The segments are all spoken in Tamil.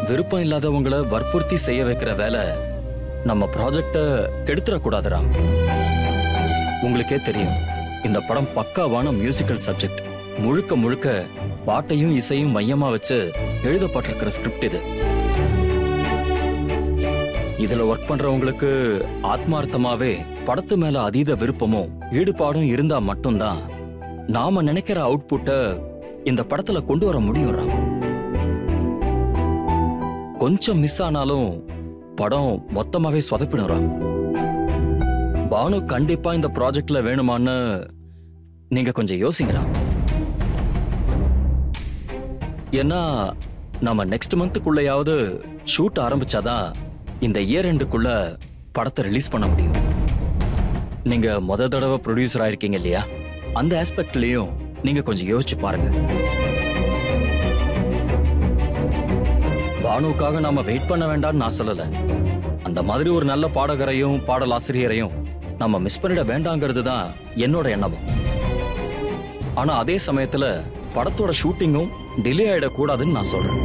விருப்பம் இல்லாதவங்கள வற்புறுத்தி செய்ய வைக்கிற வேலை நம்ம ப்ராஜெக்ட கெடுத்துடக்கூடாதுடா உங்களுக்கே தெரியும் இந்த படம் பக்காவான மியூசிக்கல் சப்ஜெக்ட் முழுக்க முழுக்க பாட்டையும் இசையும் மையமா வச்சு எழுதப்பட்டிருக்கிற ஸ்கிரிப்ட் இது இதுல ஒர்க் பண்றவங்களுக்கு ஆத்மார்த்தமாவே படத்து மேல அதீத விருப்பமும் ஈடுபாடும் இருந்தா மட்டும்தான் நாம நினைக்கிற அவுட்புட்டை இந்த படத்துல கொண்டு வர முடியும் ராம் கொஞ்சம் மிஸ் ஆனாலும் படம் மொத்தமாவே சொதப்பிடும் ராம் பானு கண்டிப்பா இந்த ப்ராஜெக்ட்ல வேணுமான்னு நீங்க கொஞ்சம் யோசிங்கடா ஏன்னா நம்ம நெக்ஸ்ட் மந்த்துக்குள்ளயாவது ஷூட் ஆரம்பிச்சாதான் இந்த இயர் எண்டுக்குள்ள படத்தை ரிலீஸ் பண்ண முடியும் நீங்க முத தடவை ப்ரொடியூசர் ஆயிருக்கீங்க இல்லையா அந்த ஆஸ்பெக்ட்லயும் நீங்க கொஞ்சம் யோசிச்சு பாருங்க பானுவுக்காக நாம வெயிட் பண்ண வேண்டாம்னு நான் சொல்லல அந்த மாதிரி ஒரு நல்ல பாடகரையும் பாடலாசிரியரையும் நம்ம மிஸ் பண்ணிட வேண்டாங்கிறது தான் என்னோட எண்ணமும் ஆனா அதே சமயத்துல படத்தோட ஷூட்டிங்கும் டிலே ஆயிடக்கூடாதுன்னு நான் சொல்றேன்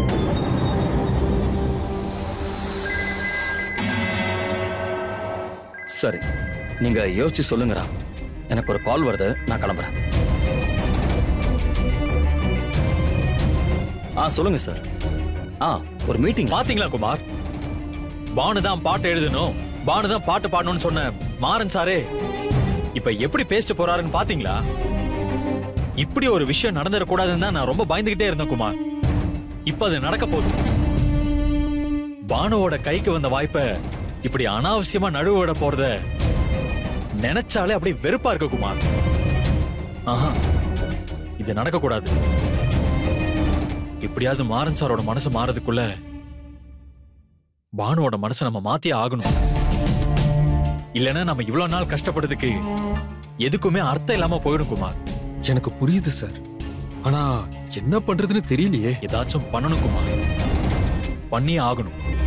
சரி நீங்க யோசிச்சு சொல்லுங்கடா எனக்கு ஒரு கால் வருது நான் கிளம்புறேன் ஆ சொல்லுங்க சார் ஆ ஒரு மீட்டிங் பாத்தீங்களா குமார் பானு தான் பாட்டு எழுதணும் பானு தான் பாட்டு பாடணும்னு சொன்ன மாறன் சாரே இப்ப எப்படி பேசிட்டு போறாருன்னு பாத்தீங்களா இப்படி ஒரு விஷயம் நடந்துடக்கூடாதுன்னு தான் நான் ரொம்ப பயந்துகிட்டே இருந்தேன் குமார் இப்ப அது நடக்க போகுது பானுவோட கைக்கு வந்த வாய்ப்பை இப்படி அனாவசியமா நழுவ விட போறத நினைச்சாலே அப்படி வெறுப்பா இருக்கு குமார் ஆஹா இது நடக்க கூடாது எப்படியாவது மாறன் சாரோட மனசு மாறதுக்குள்ள பானுவோட மனசை நம்ம மாத்தியே ஆகணும் இல்லைன்னா நம்ம இவ்வளவு நாள் கஷ்டப்படுறதுக்கு எதுக்குமே அர்த்தம் இல்லாம போயிடும் குமார் எனக்கு புரியுது சார் ஆனா என்ன பண்றதுன்னு தெரியலையே ஏதாச்சும் பண்ணணும் குமார் பண்ணியே ஆகணும்